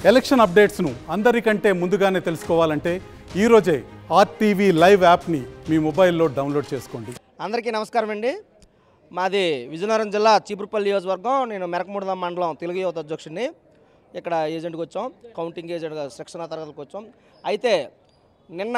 election అప్డేట్స్ను అందరికంటే ముందుగానే తెలుసుకోవాలంటే ఈరోజే ఆర్టీవీ లైవ్ యాప్ని మీ మొబైల్లో డౌన్లోడ్ చేసుకోండి అందరికీ నమస్కారం అండి మాది విజయనగరం జిల్లా చీపురుపల్లి నియోజకవర్గం నేను మెరకముడద మండలం తెలుగు యువత అధ్యక్షుడిని ఇక్కడ ఏజెంట్కి వచ్చాం కౌంటింగ్ ఏజెంట్గా శిక్షణ తరగతికి వచ్చాం అయితే నిన్న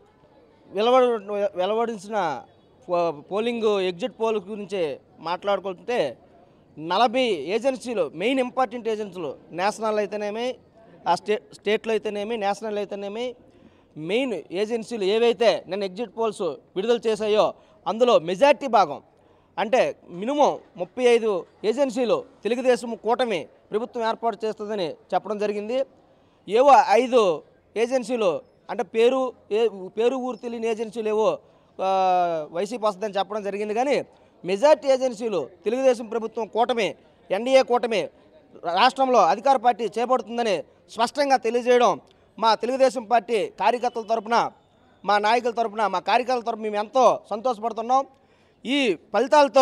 వెలువడ వెలువడించిన పో- పోలింగ్ ఎగ్జిట్ పోల్ గురించి మాట్లాడుకుంటే నలభై ఏజెన్సీలు మెయిన్ ఇంపార్టెంట్ ఏజెన్సీలు నేషనల్ అయితేనేమి ఆ స్టే స్టేట్లో అయితేనేమి నేషనల్ అయితేనేమి మెయిన్ ఏజెన్సీలు ఏవైతే నిన్న ఎగ్జిట్ పోల్స్ విడుదల చేశాయో అందులో మెజార్టీ భాగం అంటే మినిమం ముప్పై ఐదు ఏజెన్సీలు తెలుగుదేశం కూటమి ప్రభుత్వం ఏర్పాటు చేస్తుందని చెప్పడం జరిగింది ఏవో ఐదు ఏజెన్సీలు అంటే పేరు ఏ పేరు ఊరు తెలియని ఏజెన్సీలు ఏవో ఆ, వైసీపీ వస్తుందని చెప్పడం జరిగింది కానీ మెజార్టీ ఏజెన్సీలు తెలుగుదేశం ప్రభుత్వం కూటమి ఎన్డీఏ కూటమి రాష్ట్రంలో అధికార పార్టీ చేపడుతుందని స్పష్టంగా తెలియజేయడం మా తెలుగుదేశం పార్టీ కార్యకర్తల తరపున మా నాయకుల తరపున మా కార్యకర్తల తరపున మేము ఎంతో సంతోషపడుతున్నాం ఈ ఫలితాలతో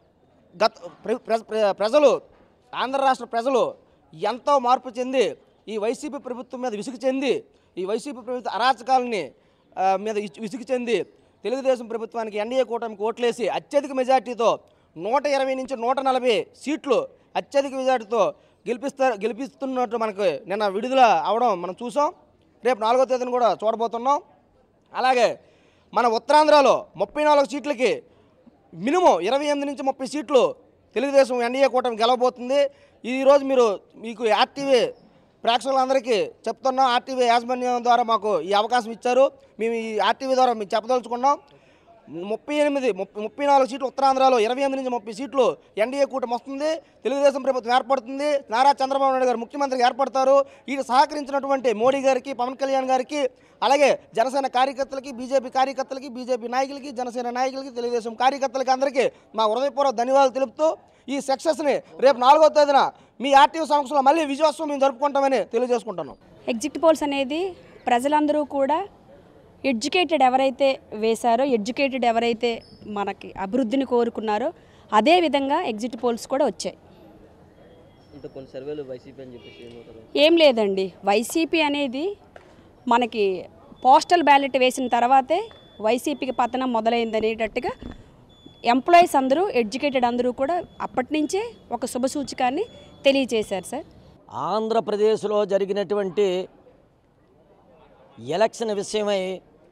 గత ప్ర- ప్ర- ప్ర- ప్రజలు ఆంధ్ర రాష్ట్ర ప్రజలు ఎంతో మార్పు చెంది ఈ వైసీపీ ప్రభుత్వం మీద విసుగు చెంది ఈ వైసీపీ ప్రభుత్వ అరాచకాలని ఆ, మీద ఇచ్- విసుగు చెంది తెలుగుదేశం ప్రభుత్వానికి ఎన్డీఏ కూటమికి ఓట్లేసి అత్యధిక మెజార్టీతో నూట ఇరవై నుంచి నూట నలభై సీట్లు అత్యధిక మెజార్టీతో గెలిపిస్తారు గెలిపిస్తున్నట్టు మనకు నిన్న విడుదల అవడం మనం చూసాం రేపు నాలుగో తేదీన కూడా చూడబోతున్నాం అలాగే మన ఉత్తరాంధ్రలో ముప్పై నాలుగు సీట్లకి మినిమం ఇరవై ఎనిమిది నుంచి ముప్పై సీట్లు తెలుగుదేశం ఎన్డీఏ కూటమి గెలవబోతుంది ఈరోజు మీరు మీకు ఆర్టీవీ ప్రేక్షకులందరికీ చెప్తున్నాం ఆర్టీవీ యాజమాన్యం ద్వారా మాకు ఈ అవకాశం ఇచ్చారు మేము ఈ ఆర్టీవీ ద్వారా మీకు చెప్పదలుచుకున్నాం ముప్పై ఎనిమిది ముప్పై ముప్పై నాలుగు సీట్లు ఉత్తరాంధ్రలో ఇరవై ఎనిమిది నుంచి ముప్పై సీట్లు ఎన్డీఏ కూటమి వస్తుంది తెలుగుదేశం ప్రభుత్వం ఏర్పడుతుంది నారా చంద్రబాబు నాయుడు గారు ముఖ్యమంత్రిగా ఏర్పడతారు వీళ్ళు సహకరించినటువంటి మోడీ గారికి పవన్ కళ్యాణ్ గారికి అలాగే జనసేన కార్యకర్తలకి బీజేపీ కార్యకర్తలకి బీజేపీ నాయకులకి జనసేన నాయకులకి తెలుగుదేశం కార్యకర్తలకి అందరికీ మా హృదయపూర్వక ధన్యవాదాలు తెలుపుతూ ఈ సక్సెస్ని రేపు నాలుగో తేదీన మీ ఆర్టీవీ సంస్థలో మళ్ళీ విజయోత్సవం మేము జరుపుకుంటామని తెలియజేసుకుంటున్నాం ఎగ్జిట్ పోల్స్ అనేది ప్రజలందరూ కూడా ఎడ్యుకేటెడ్ ఎవరైతే వేశారో ఎడ్యుకేటెడ్ ఎవరైతే మనకి అభివృద్ధిని కోరుకున్నారో అదే విధంగా ఎగ్జిట్ పోల్స్ కూడా వచ్చాయి అంటే కొన్ని సర్వేలు వైసీపీ అని చెప్పేసి ఏమవుతారు ఏం లేదండి వైసీపీ అనేది మనకి పోస్టల్ బ్యాలెట్ వేసిన తర్వాతే వైసీపీకి పతనం మొదలైందనేటట్టుగా ఎంప్లాయీస్ అందరూ ఎడ్యుకేటెడ్ అందరూ కూడా అప్పటి నుంచే ఒక శుభసూచకాన్ని తెలియజేశారు సార్ ఆంధ్రప్రదేశ్లో జరిగినటువంటి ఎలక్షన్ విషయమై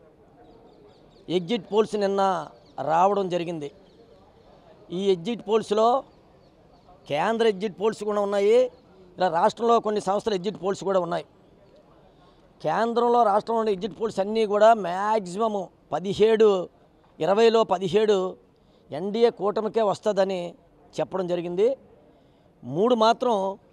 ఎగ్జిట్ పోల్స్ నిన్న రావడం జరిగింది ఈ ఎగ్జిట్ పోల్స్లో కేంద్ర ఎగ్జిట్ పోల్స్ కూడా ఉన్నాయి ఇలా రాష్ట్రంలో కొన్ని సంస్థల ఎగ్జిట్ పోల్స్ కూడా ఉన్నాయి కేంద్రంలో రాష్ట్రంలో ఉన్న ఎగ్జిట్ పోల్స్ అన్నీ కూడా మ్యాక్సిమము పదిహేడు ఇరవైలో పదిహేడు ఎన్డీఏ కూటమికే వస్తుందని చెప్పడం జరిగింది మూడు మాత్రం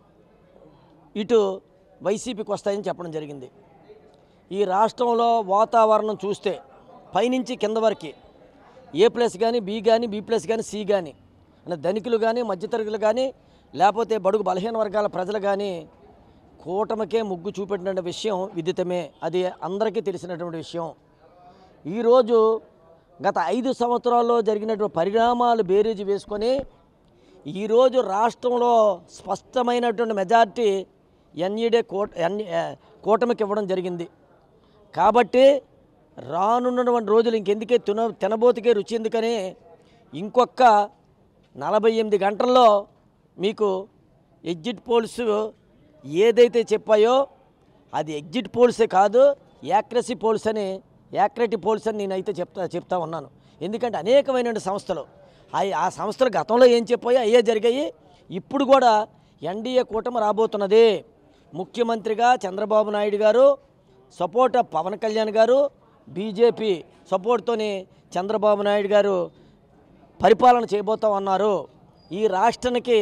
ఇటు వైసీపీకి వస్తాయని చెప్పడం జరిగింది ఈ రాష్ట్రంలో వాతావరణం చూస్తే పైనుంచి కింద వరకు ఏ ప్లస్ కానీ బి కానీ బి ప్లస్ కానీ సి కానీ అంటే ధనికులు కానీ మధ్యతరగతులు కానీ లేకపోతే బడుగు బలహీన వర్గాల ప్రజలు కానీ కూటమికే ముగ్గు చూపెట్టిన విషయం విదితమే అది అందరికీ తెలిసినటువంటి విషయం ఈరోజు గత ఐదు సంవత్సరాల్లో జరిగినటువంటి పరిణామాలు బేరీజు వేసుకొని ఈరోజు రాష్ట్రంలో స్పష్టమైనటువంటి మెజార్టీ ఎన్ఈడే కోట ఎన్ కూటమికి ఇవ్వడం జరిగింది కాబట్టి రానున్నటువంటి రోజులు ఇంకెందుకే తిన తినబోతుకే రుచి ఎందుకని ఇంకొక నలభై ఎనిమిది గంటల్లో మీకు ఎగ్జిట్ పోల్స్ ఏదైతే చెప్పాయో అది ఎగ్జిట్ పోల్సే కాదు యాక్రసీ పోల్స్ అని యాక్రటి పోల్స్ అని నేనైతే చెప్తా చెప్తా ఉన్నాను ఎందుకంటే అనేకమైన సంస్థలు ఆ- ఆ సంస్థలు గతంలో ఏం చెప్పాయో అయ్యే జరిగాయి ఇప్పుడు కూడా ఎన్డీఏ కూటమి రాబోతున్నది ముఖ్యమంత్రిగా చంద్రబాబు నాయుడు గారు సపోర్ట్ ఆఫ్ పవన్ కళ్యాణ్ గారు బీజేపీ సపోర్ట్తోని చంద్రబాబు నాయుడు గారు పరిపాలన చేయబోతా ఉన్నారు ఈ రాష్ట్రానికి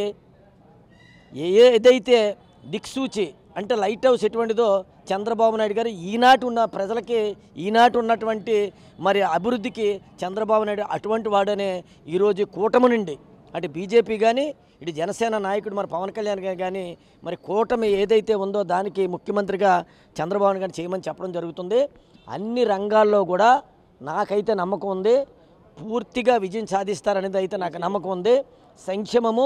ఏ- ఏదైతే దిక్సూచి అంటే లైట్ హౌస్ ఎటువంటిదో చంద్రబాబు నాయుడు గారు ఈనాటి ఉన్న ప్రజలకి ఈనాటి ఉన్నటువంటి మరి అభివృద్ధికి చంద్రబాబు నాయుడు అటువంటి వాడనే ఈరోజు కూటమి నుండి అటు బీజేపీ కానీ ఇటు జనసేన నాయకుడు మరి పవన్ కళ్యాణ్ గారు కానీ మరి కూటమి ఏదైతే ఉందో దానికి ముఖ్యమంత్రిగా చంద్రబాబు నాయుడు గారిని చేయమని చెప్పడం జరుగుతుంది అన్ని రంగాల్లో కూడా నాకైతే నమ్మకం ఉంది పూర్తిగా విజయం సాధిస్తారనేది అయితే నాకు నమ్మకం ఉంది సంక్షేమము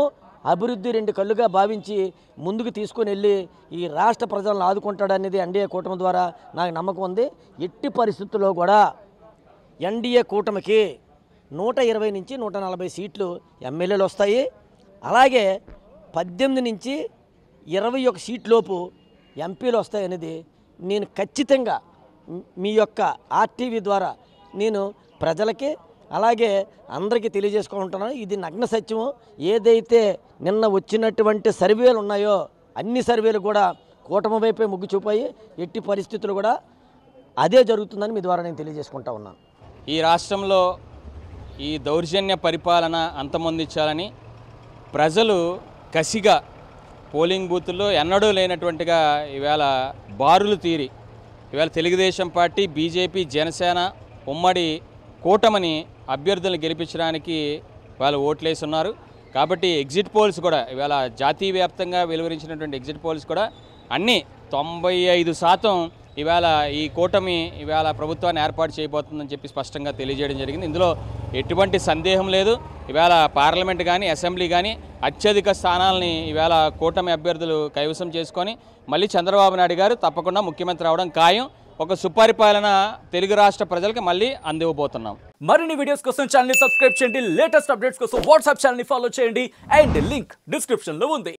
అభివృద్ధి రెండు కళ్ళుగా భావించి ముందుకు తీసుకొని వెళ్ళి ఈ రాష్ట్ర ప్రజలను ఆదుకుంటాడనేది ఎన్డీఏ కూటమి ద్వారా నాకు నమ్మకం ఉంది ఎట్టి పరిస్థితుల్లో కూడా ఎన్డీఏ కూటమికి నూట ఇరవై నుంచి నూట నలభై సీట్లు ఎమ్మెల్యేలు వస్తాయి అలాగే పద్దెనిమిది నుంచి ఇరవై ఒక సీట్లోపు ఎంపీలు వస్తాయనేది నేను ఖచ్చితంగా మ్- మీ యొక్క ఆర్టీవీ ద్వారా నేను ప్రజలకి అలాగే అందరికీ తెలియజేసుకుంటున్నాను ఇది నగ్న సత్యము ఏదైతే నిన్న వచ్చినటువంటి సర్వేలు ఉన్నాయో అన్ని సర్వేలు కూడా కూటమి వైపే మొగ్గు చూపాయి ఎట్టి పరిస్థితులు కూడా అదే జరుగుతుందని మీ ద్వారా నేను తెలియజేసుకుంటా ఉన్నాను ఈ రాష్ట్రంలో ఈ దౌర్జన్య పరిపాలన అంతమొందించాలని ప్రజలు కసిగా పోలింగ్ బూతుల్లో ఎన్నడూ లేనటువంటిగా ఈవేళ బారులు తీరి ఈవేళ తెలుగుదేశం పార్టీ బీజేపీ జనసేన ఉమ్మడి కూటమిని అభ్యర్థులను గెలిపించడానికి వాళ్ళు ఓట్లేస్తున్నారు కాబట్టి ఎగ్జిట్ పోల్స్ కూడా ఇవాళ జాతీయ వ్యాప్తంగా వెలువరించినటువంటి ఎగ్జిట్ పోల్స్ కూడా అన్నీ తొంభై ఐదు శాతం ఇవాళ ఈ కూటమి ఇవాళ ప్రభుత్వాన్ని ఏర్పాటు చేయబోతుందని చెప్పి స్పష్టంగా తెలియజేయడం జరిగింది ఇందులో ఎటువంటి సందేహం లేదు ఇవాళ పార్లమెంట్ కానీ అసెంబ్లీ కానీ అత్యధిక స్థానాలని ఇవాళ కూటమి అభ్యర్థులు కైవసం చేసుకొని మళ్ళీ చంద్రబాబు నాయుడు గారు తప్పకుండా ముఖ్యమంత్రి అవడం ఖాయం ఒక సుపరిపాలన తెలుగు రాష్ట్ర ప్రజలకు మళ్ళీ అందివ్వబోతున్నాం మరిన్ని వీడియోస్ కోసం ఛానల్ సబ్స్క్రైబ్ చేయండి లేటెస్ట్ అప్డేట్స్ కోసం వాట్సాప్ ఛానల్ ఫాలో చేయండి అండ్ లింక్ డిస్క్రిప్షన్ లో ఉంది